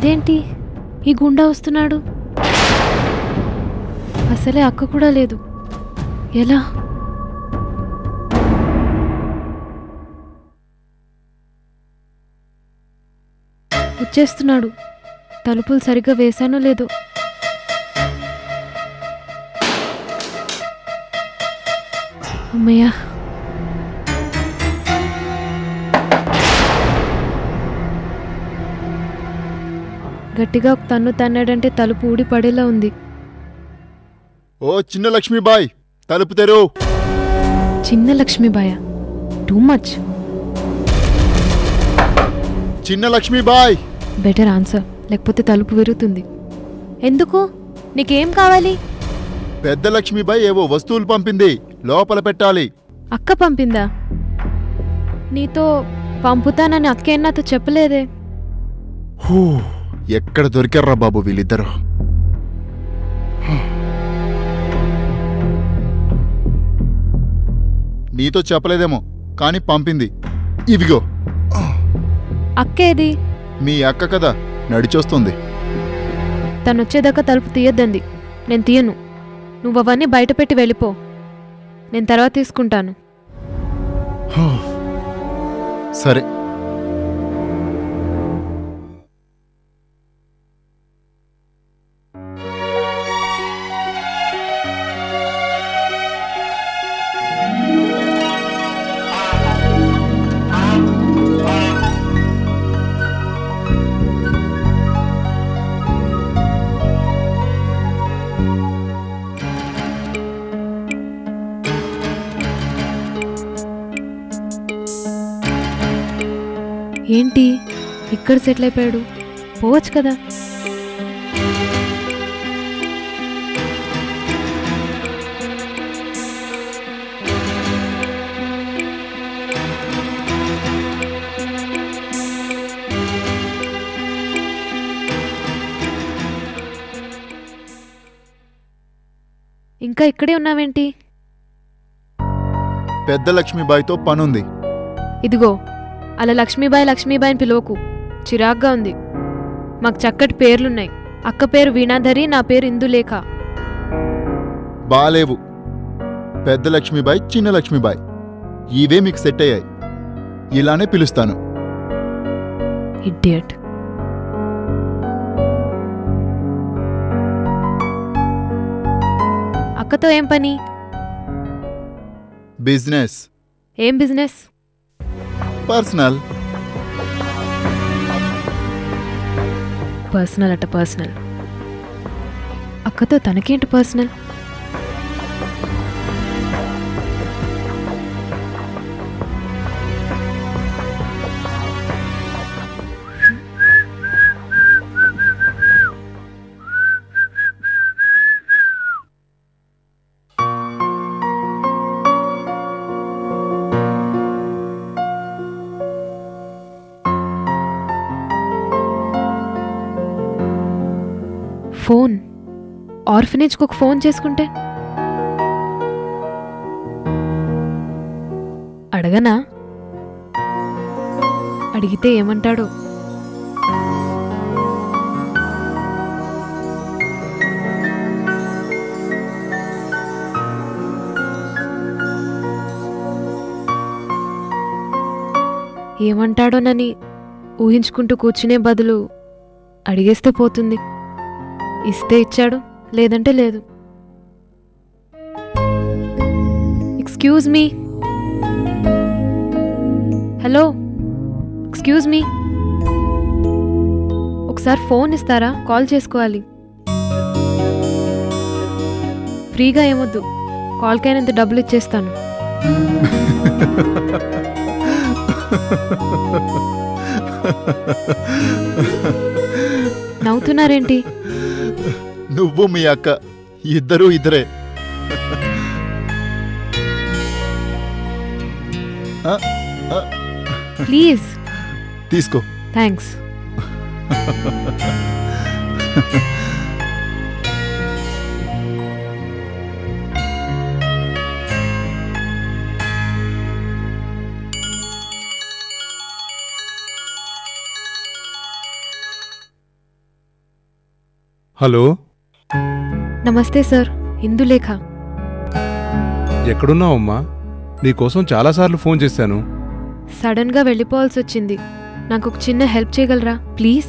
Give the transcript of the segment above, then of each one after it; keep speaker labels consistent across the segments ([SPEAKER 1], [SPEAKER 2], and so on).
[SPEAKER 1] ఇదేంటి ఈ గుండా వస్తున్నాడు అసలే అక్క కూడా లేదు ఎలా వచ్చేస్తున్నాడు తలుపులు సరిగ్గా వేశానో లేదో అమ్మయ్యా గట్టిగా ఒక తన్ను తన్నాడంటే తలుపు ఊడి పడేలా ఉంది
[SPEAKER 2] ఓ చిన్న లక్ష్మీబాయ్ తలుపు తెరు
[SPEAKER 1] చిన్న లక్ష్మీబాయ టూ మచ్
[SPEAKER 2] చిన్న లక్ష్మీబాయ్
[SPEAKER 1] బెటర్ ఆన్సర్ లేకపోతే తలుపు విరుగుతుంది ఎందుకు నీకేం కావాలి
[SPEAKER 2] పెద్ద లక్ష్మీబాయ్ ఏవో వస్తువులు పంపింది లోపల పెట్టాలి
[SPEAKER 1] అక్క పంపిందా నీతో పంపుతానని అక్కేం నాతో చెప్పలేదే
[SPEAKER 2] హూ, ఎక్కడ దొరికారా బాబు వీళ్ళిద్దరు నీతో చెప్పలేదేమో కానీ పంపింది ఇవిగో
[SPEAKER 1] అక్కేది
[SPEAKER 2] మీ అక్క కదా నడిచొస్తుంది
[SPEAKER 1] తను వచ్చేదాకా తలుపు తీయద్దంది నేను తీయను నువ్వు అవన్నీ బయట పెట్టి వెళ్ళిపో నేను తర్వాత తీసుకుంటాను
[SPEAKER 2] హూ. సరే
[SPEAKER 1] ఏంటి ఇక్కడ సెటిల్ అయిపోయాడు పోవచ్చు కదా ఇంకా ఇక్కడే ఉన్నావేంటి
[SPEAKER 2] పెద్ద లక్ష్మీబాయితో పనుంది
[SPEAKER 1] ఇదిగో అలా లక్ష్మీబాయి లక్ష్మీబాయిని పిలువకు చిరాగ్గా ఉంది మాకు చక్కటి పేర్లున్నాయి అక్క పేరు వీణాధరి నా పేరు ఇందులేఖ
[SPEAKER 2] బాలేవు పెద్ద లక్ష్మీబాయి చిన్న లక్ష్మీబాయి ఇవే మీకు సెట్ అయ్యాయి ఇలానే పిలుస్తాను
[SPEAKER 1] ఇడియట్ అక్కతో ఏం పని
[SPEAKER 2] బిజినెస్
[SPEAKER 1] ఏం బిజినెస్
[SPEAKER 2] పర్సనల్
[SPEAKER 1] పర్సనల్ అట పర్సనల్ అక్కతో తనకేంటి పర్సనల్ ఫోన్ ఆర్ఫనేజ్కి ఒక ఫోన్ చేసుకుంటే అడగనా అడిగితే ఏమంటాడో ఏమంటాడోనని ఊహించుకుంటూ కూర్చునే బదులు అడిగేస్తే పోతుంది ఇస్తే ఇచ్చాడు లేదంటే లేదు excuse me hello excuse me ఒకసారి ఫోన్ ఇస్తారా కాల్ చేసుకోవాలి ఫ్రీగా ఏమొద్దు కాల్కైనంత డబ్బులు ఇచ్చేస్తాను నవ్వుతున్నారేంటి
[SPEAKER 2] నువ్వు మీ అక్క ఇద్దరూ ఇద్దరే ఆ, ఆ,
[SPEAKER 1] ప్లీజ్
[SPEAKER 2] తీసుకో
[SPEAKER 1] థ్యాంక్స్
[SPEAKER 3] హలో
[SPEAKER 1] నమస్తే సార్ ఇందులేఖ
[SPEAKER 3] ఎక్కడున్నావమ్మా నీకోసం చాలాసార్లు ఫోన్ చేశాను
[SPEAKER 1] సడన్గా వెళ్ళిపోవాల్సి వచ్చింది నాకు ఒక చిన్న హెల్ప్ చేయగలరా ప్లీజ్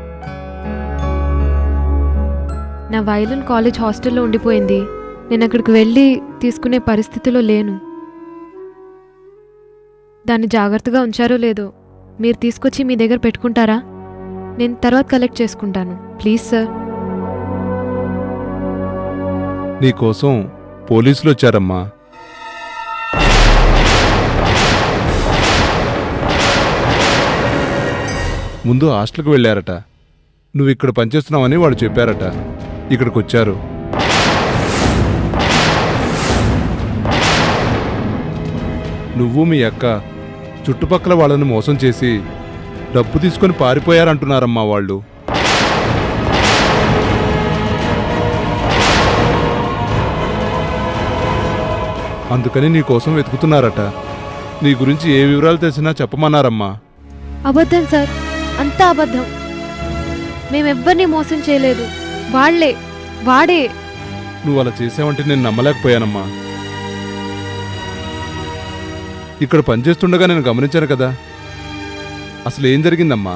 [SPEAKER 1] నా వైలన్ కాలేజ్ హాస్టల్లో ఉండిపోయింది నేను అక్కడికి వెళ్ళి తీసుకునే పరిస్థితిలో లేను దాన్ని జాగ్రత్తగా ఉంచారో లేదో మీరు తీసుకొచ్చి మీ దగ్గర పెట్టుకుంటారా నేను తర్వాత కలెక్ట్ చేసుకుంటాను ప్లీజ్ సార్
[SPEAKER 3] నీకోసం పోలీసులు వచ్చారమ్మా ముందు హాస్టల్కి వెళ్ళారట నువ్వు ఇక్కడ పనిచేస్తున్నావని వాళ్ళు చెప్పారట ఇక్కడికి వచ్చారు నువ్వు మీ అక్క చుట్టుపక్కల వాళ్ళని మోసం చేసి డబ్బు తీసుకొని పారిపోయారంటున్నారమ్మా వాళ్ళు అందుకని నీ కోసం వెతుకుతున్నారట నీ గురించి ఏ వివరాలు తెలిసినా చెప్పమన్నారమ్మా
[SPEAKER 1] అబద్ధం సార్ అంతా అబద్ధం మేమెవ్వరిని మోసం చేయలేదు వాళ్లే వాడే
[SPEAKER 3] నువ్వు అలా చేసావంటే నేను నమ్మలేకపోయానమ్మా ఇక్కడ పనిచేస్తుండగా నేను గమనించాను కదా అసలు ఏం జరిగిందమ్మా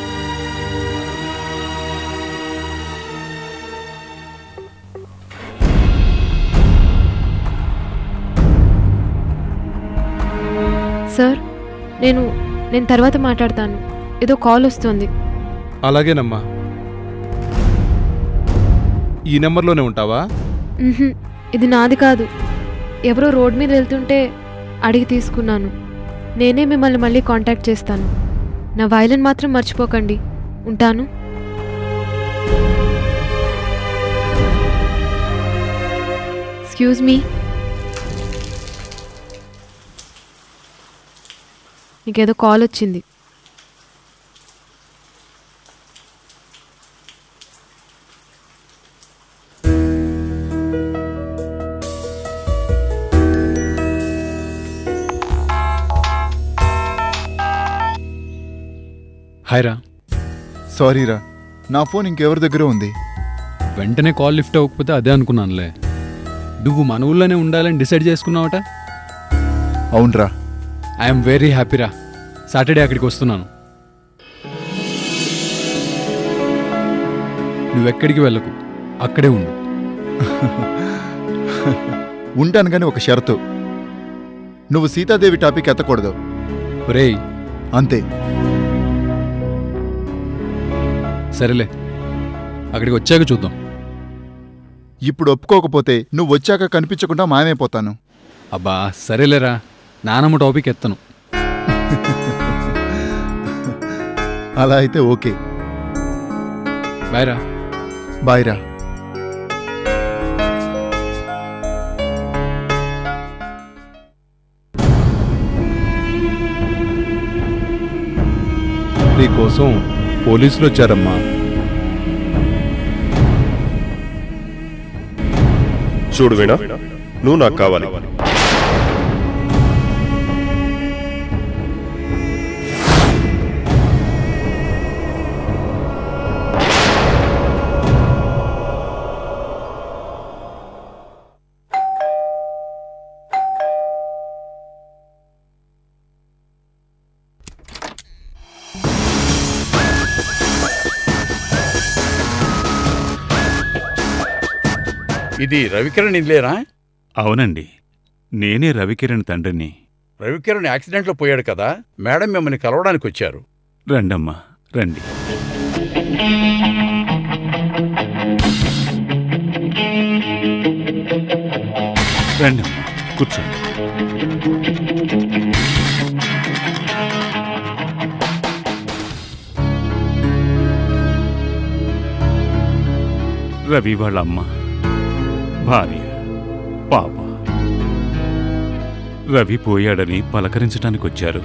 [SPEAKER 1] సార్ నేను నేను తర్వాత మాట్లాడతాను ఏదో కాల్ వస్తుంది
[SPEAKER 3] అలాగేనమ్మా ఈ నెంబర్లోనే ఉంటావా
[SPEAKER 1] మ్హూ, ఇది నాది కాదు ఎవరో రోడ్ మీద వెళ్తుంటే అడిగి తీసుకున్నాను నేనే మిమ్మల్ని మళ్ళీ కాంటాక్ట్ చేస్తాను నా వైలెన్ మాత్రం మర్చిపోకండి ఉంటాను ఎక్స్క్యూజ్ మీ నీకేదో కాల్ వచ్చింది
[SPEAKER 4] హాయ్ రా
[SPEAKER 2] సారీరా నా ఫోన్ ఇంకెవరి దగ్గర ఉంది
[SPEAKER 4] వెంటనే కాల్ లిఫ్ట్ అవ్వకపోతే అదే అనుకున్నానులే నువ్వు మన ఊళ్ళోనే ఉండాలని డిసైడ్ చేసుకున్నావట
[SPEAKER 2] అవునరా
[SPEAKER 4] ఐఎమ్ వెరీ హ్యాపీరా సాటర్డే అక్కడికి వస్తున్నాను నువ్వెక్కడికి వెళ్ళకు అక్కడే ఉండు
[SPEAKER 2] ఉంటాను కానీ ఒక షరతు నువ్వు సీతాదేవి టాపిక్ ఎత్తకూడదు
[SPEAKER 4] ఒరేయ్
[SPEAKER 2] అంతే
[SPEAKER 4] సరేలే అక్కడికి వచ్చాక చూద్దాం
[SPEAKER 2] ఇప్పుడు ఒప్పుకోకపోతే నువ్వు వచ్చాక కనిపించకుండా మాయమైపోతాను
[SPEAKER 4] అబ్బా సరేలేరా నానమ్మ టాపిక్ ఎత్తను
[SPEAKER 2] అలా అయితే ఓకే
[SPEAKER 4] బాయ్ రా
[SPEAKER 2] బాయ్ రా
[SPEAKER 3] నీకోసం పోలీసులు వచ్చారమ్మా
[SPEAKER 5] చూడు వీణా నువ్వు నాకు కావాలి
[SPEAKER 6] ఇది రవికిరణ్ ఇల్లేనా
[SPEAKER 7] అవునండి నేనే రవికిరణ్ తండ్రిని
[SPEAKER 6] రవికిరణ్ యాక్సిడెంట్లో పోయాడు కదా మేడం మిమ్మల్ని కలవడానికి వచ్చారు
[SPEAKER 7] రండమ్మా రండి రండమ్మా కూర్చోండి రవి వాళ్ళ అమ్మ భార్య పాప రవి పోయాడని పలకరించడానికి వచ్చారు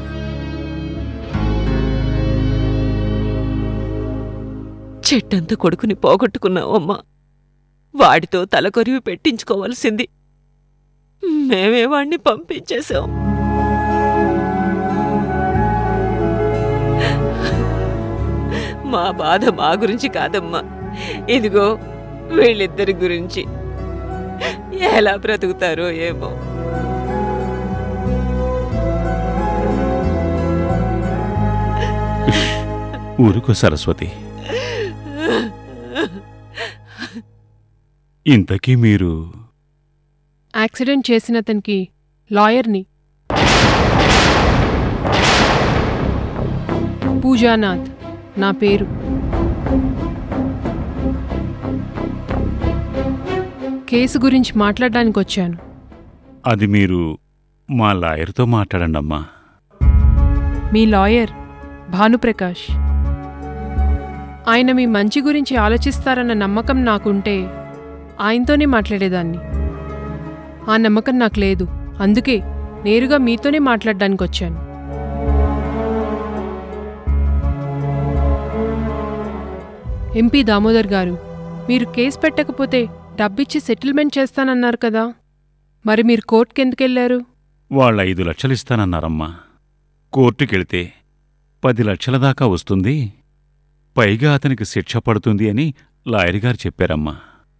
[SPEAKER 8] చెట్టంత కొడుకుని పోగొట్టుకున్నావమ్మా వాడితో తలకొరివి పెట్టించుకోవలసింది మేమే వాణ్ణి పంపించేశాం మా బాధ మా గురించి కాదమ్మా ఇదిగో వీళ్ళిద్దరి గురించి ఎలా బ్రతుకుతారో ఏమో
[SPEAKER 7] ఊరుకో సరస్వతి ఇంతకీ మీరు
[SPEAKER 9] యాక్సిడెంట్ చేసిన అతనికి లాయర్ని పూజానాథ్ నా పేరు కేసు గురించి మాట్లాడడానికి వచ్చాను
[SPEAKER 7] అది మీరు మా లాయర్తో మాట్లాడండి అమ్మా
[SPEAKER 9] మీ లాయర్ భానుప్రకాష్ ఆయన మీ మంచి గురించి ఆలోచిస్తారన్న నమ్మకం నాకుంటే ఆయనతోనే మాట్లాడేదాన్ని ఆ నమ్మకం నాకు లేదు అందుకే నేరుగా మీతోనే మాట్లాడడానికి వచ్చాను ఎంపీ దామోదర్ గారు మీరు కేసు పెట్టకపోతే డబ్బిచ్చి సెటిల్మెంట్ చేస్తానన్నారు కదా మరి మీరు కోర్టుకెందుకెళ్లారు
[SPEAKER 7] వాళ్ళ ఐదు లక్షలు ఇస్తానన్నారమ్మా కోర్టుకెళ్తే పది లక్షల దాకా వస్తుంది పైగా అతనికి శిక్ష పడుతుంది అని లాయర్ గారు చెప్పారమ్మా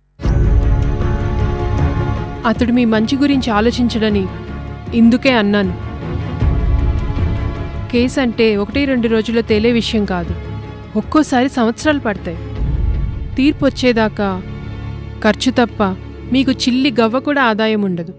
[SPEAKER 9] అతడు మీ మంచి గురించి ఆలోచించడని ఇందుకే అన్నాను కేసు అంటే ఒకటి రెండు రోజుల్లో తేలే విషయం కాదు ఒక్కోసారి సంవత్సరాలు పడతాయి తీర్పు వచ్చేదాకా ఖర్చు తప్ప మీకు చిల్లి గవ్వ కూడా ఆదాయం ఉండదు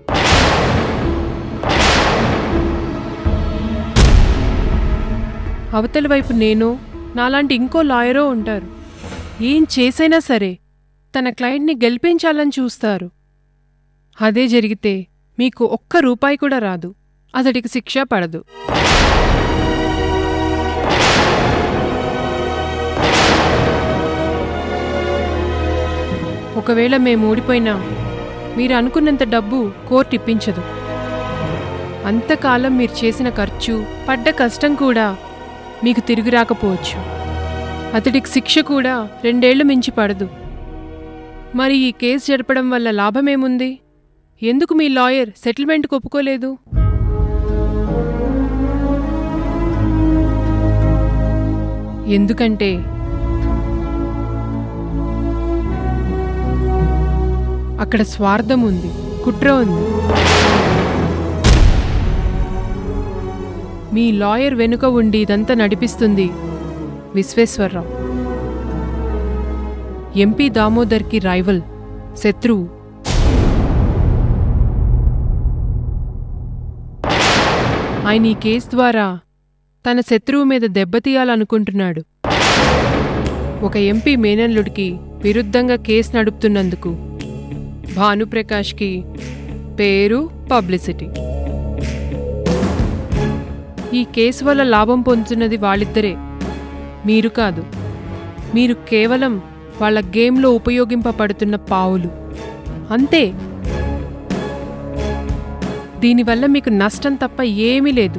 [SPEAKER 9] అవతల వైపు నేను నాలాంటి ఇంకో లాయరో ఉంటారు ఏం చేసైనా సరే తన క్లయింట్ని గెలిపించాలని చూస్తారు అదే జరిగితే మీకు ఒక్క రూపాయి కూడా రాదు అతడికి శిక్ష పడదు ఒకవేళ మేము ఓడిపోయినా మీరు అనుకున్నంత డబ్బు కోర్టు ఇప్పించదు అంతకాలం మీరు చేసిన ఖర్చు పడ్డ కష్టం కూడా మీకు తిరిగి రాకపోవచ్చు అతడికి శిక్ష కూడా రెండేళ్లు మించి పడదు మరి ఈ కేసు జరపడం వల్ల లాభమేముంది ఎందుకు మీ లాయర్ సెటిల్మెంట్కి ఒప్పుకోలేదు ఎందుకంటే అక్కడ స్వార్థం ఉంది కుట్ర ఉంది మీ లాయర్ వెనుక ఉండి ఇదంతా నడిపిస్తుంది విశ్వేశ్వరరావు ఎంపీ దామోదర్కి రైవల్ శత్రువు ఆయన ఈ కేసు ద్వారా తన శత్రువు మీద దెబ్బతీయాలనుకుంటున్నాడు ఒక ఎంపీ మేనల్లుడికి విరుద్ధంగా కేసు నడుపుతున్నందుకు భానుప్రకాష్కి పేరు పబ్లిసిటీ ఈ కేసు వల్ల లాభం పొందుతున్నది వాళ్ళిద్దరే మీరు కాదు మీరు కేవలం వాళ్ళ గేమ్లో ఉపయోగింపబడుతున్న పావులు అంతే దీనివల్ల మీకు నష్టం తప్ప ఏమీ లేదు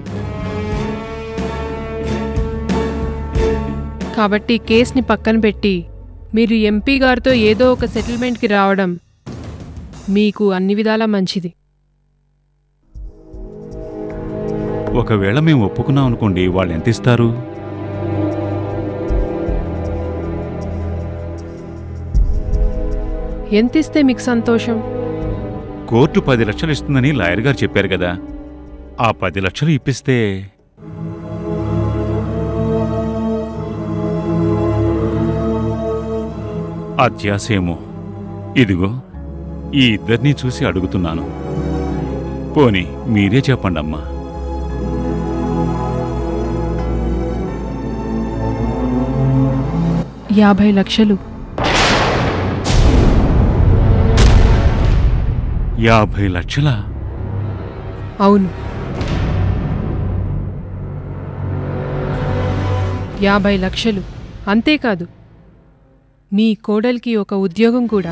[SPEAKER 9] కాబట్టి కేసుని పక్కన పెట్టి మీరు ఎంపీ గారితో ఏదో ఒక సెటిల్మెంట్కి రావడం మీకు అన్ని విధాలా మంచిది
[SPEAKER 7] ఒకవేళ మేము ఒప్పుకున్నాం అనుకోండి వాళ్ళు ఎంత ఇస్తారు
[SPEAKER 9] ఎంతిస్తే మీకు సంతోషం
[SPEAKER 7] కోర్టు పది లక్షలు ఇస్తుందని లాయర్ గారు చెప్పారు కదా ఆ పది లక్షలు ఇప్పిస్తే అత్యాసేమో ఇదిగో ఈ ఇద్దరినీ చూసి అడుగుతున్నాను పోనీ మీరే చెప్పండమ్మా
[SPEAKER 9] యాభై లక్షలు
[SPEAKER 7] యాభై లక్షల
[SPEAKER 9] అవును యాభై లక్షలు అంతేకాదు మీ కోడలికి ఒక ఉద్యోగం కూడా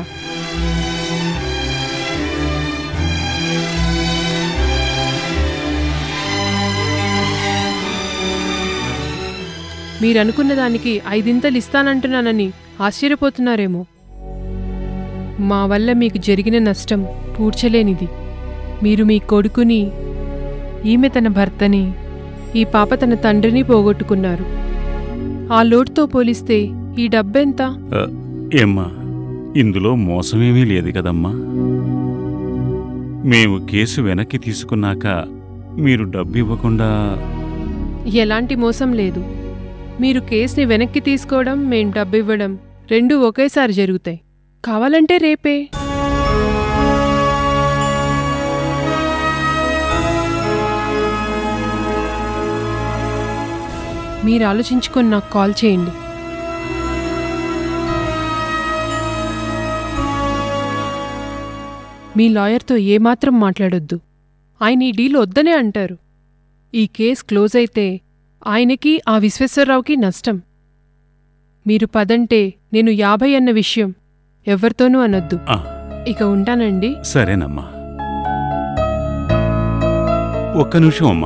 [SPEAKER 9] మీరనుకున్న దానికి ఐదింతలు ఇస్తానంటున్నానని ఆశ్చర్యపోతున్నారేమో మా వల్ల మీకు జరిగిన నష్టం పూడ్చలేనిది మీరు మీ కొడుకుని ఈమె తన భర్తని ఈ పాప తన తండ్రిని పోగొట్టుకున్నారు ఆ లోటుతో పోలిస్తే ఈ డబ్బెంత
[SPEAKER 7] ఆ, ఏమ్మా ఇందులో మోసమేమీ లేదు కదమ్మా మేము కేసు వెనక్కి తీసుకున్నాక మీరు డబ్బు ఇవ్వకుండా
[SPEAKER 9] ఎలాంటి మోసం లేదు మీరు కేసుని వెనక్కి తీసుకోవడం మేం డబ్బు ఇవ్వడం రెండూ ఒకేసారి జరుగుతాయి కావాలంటే రేపే మీరు ఆలోచించుకొని నాకు కాల్ చేయండి మీ లాయర్తో ఏమాత్రం మాట్లాడొద్దు ఆయన ఈ డీల్ వద్దనే అంటారు ఈ కేస్ క్లోజ్ అయితే ఆయనకి ఆ విశ్వేశ్వరరావుకి నష్టం మీరు పదంటే నేను యాభై అన్న విషయం ఎవరితోనూ అనొద్దు
[SPEAKER 7] ఆ,
[SPEAKER 9] ఇక ఉంటానండి
[SPEAKER 7] సరేనమ్మా ఒక్క నిమిషం అమ్మా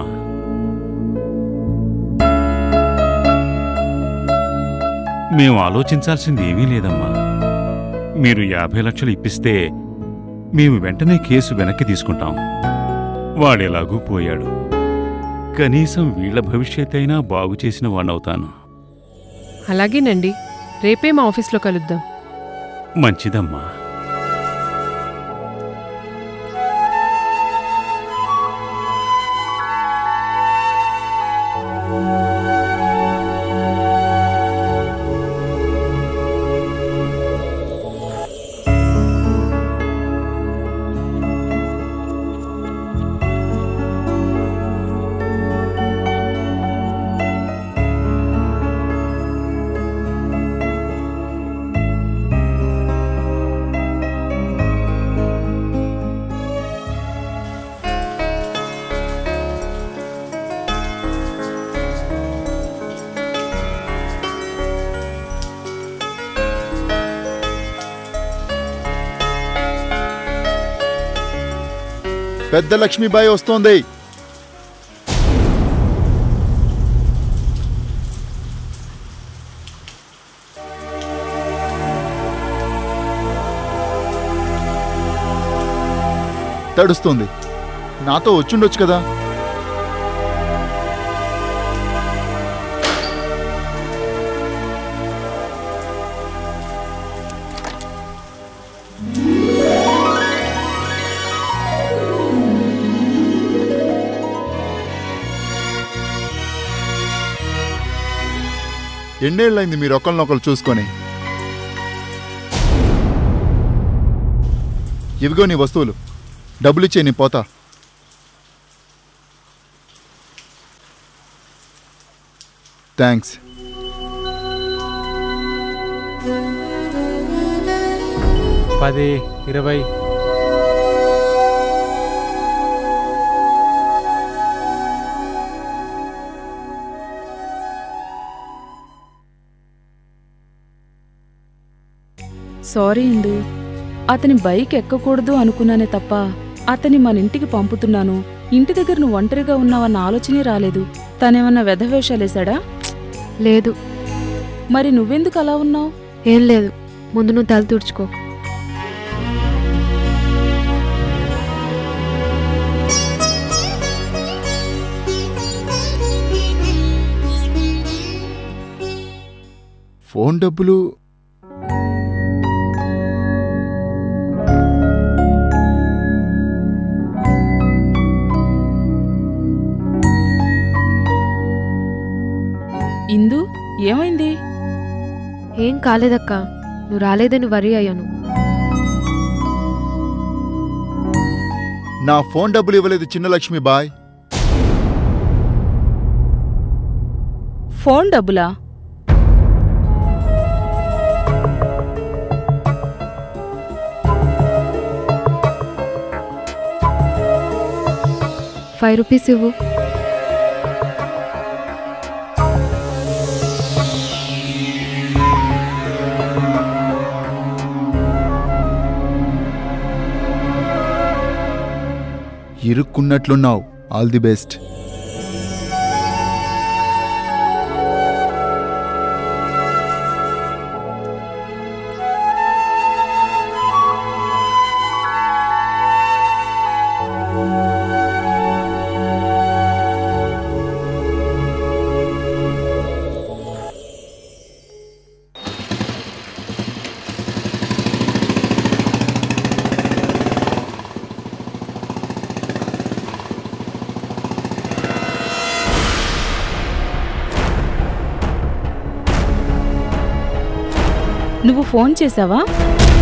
[SPEAKER 7] మేము ఆలోచించాల్సింది ఏమీ లేదమ్మా మీరు యాభై లక్షలు ఇప్పిస్తే మేము వెంటనే కేసు వెనక్కి తీసుకుంటాం వాడెలాగూ పోయాడు కనీసం వీళ్ల భవిష్యత్ అయినా బాగు చేసిన వాణ్ణవుతాను
[SPEAKER 9] అలాగేనండి రేపే మా ఆఫీస్లో కలుద్దాం
[SPEAKER 7] మంచిదమ్మా
[SPEAKER 2] పెద్ద లక్ష్మీబాయి వస్తోంది తడుస్తుంది నాతో వచ్చుండొచ్చు కదా ఎన్నేళ్ళైంది మీరు ఒకరినొకరు చూసుకొని ఇవిగో నీ వస్తువులు డబ్బులిచ్చే నీ పోతా థ్యాంక్స్
[SPEAKER 10] పది ఇరవై
[SPEAKER 11] సారీ ఇందు అతని బైక్ ఎక్కకూడదు అనుకున్నానే తప్ప అతని మన ఇంటికి పంపుతున్నాను ఇంటి దగ్గర నువ్వు ఒంటరిగా ఉన్నావన్న ఆలోచనే రాలేదు తనేమన్నా వెధవేషాలేశాడా
[SPEAKER 1] లేదు
[SPEAKER 11] మరి నువ్వెందుకు అలా ఉన్నావు
[SPEAKER 1] ఏం లేదు ముందు నువ్వు తల తుడుచుకో
[SPEAKER 2] ఫోన్ డబ్బులు
[SPEAKER 11] ఇందు ఏమైంది
[SPEAKER 1] ఏం కాలేదక్క నువ్వు రాలేదని వరి అయ్యాను
[SPEAKER 2] నా ఫోన్ డబ్బులు ఇవ్వలేదు చిన్న లక్ష్మీబాయ్
[SPEAKER 11] ఫోన్ డబ్బులా
[SPEAKER 1] ఫైవ్ రూపీస్ ఇవ్వు
[SPEAKER 2] ఇరుక్కున్నట్లున్నావు ఆల్ ది బెస్ట్
[SPEAKER 11] నువ్వు ఫోన్ చేశావా